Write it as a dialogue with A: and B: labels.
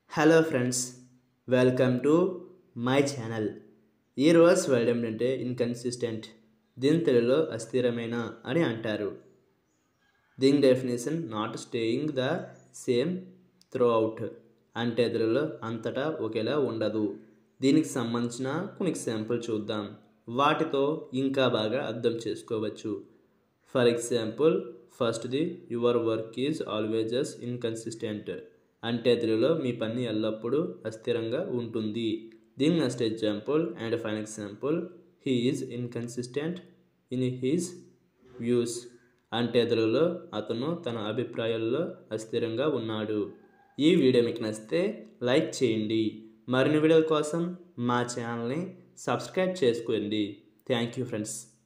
A: hello friends welcome to my channel ఈ రోజు word ఏమిటంటే ఇన్కన్సిస్టెంట్ దీని తెలుగులో అస్థిరమైన అని అంటారు దీని definition not staying the same throughout అంటే తెలుగులో అంతటా ఒకేలా ఉండదు దీనికి సంబంధించిన కొన్ని ఎగ్జాంపుల్ చూద్దాం వాటితో ఇంకా బాగా అర్థం చేసుకోవచ్చు ఫర్ ఎగ్జాంపుల్ ఫస్ట్ది your work is always inconsistent అంటే తెలుగులో మీ పని ఎల్లప్పుడూ అస్థిరంగా ఉంటుంది దీని next example and fine example he is inconsistent in his views అంటే తెలుగులో అతను తన అభిప్రాయాల్లో అస్థిరంగా ఉన్నాడు ఈ వీడియో మీకు నచ్చితే లైక్ చేయండి మరిన్ని వీడియోల కోసం మా ఛానల్ని సబ్స్క్రైబ్ చేసుకోండి థ్యాంక్ యూ ఫ్రెండ్స్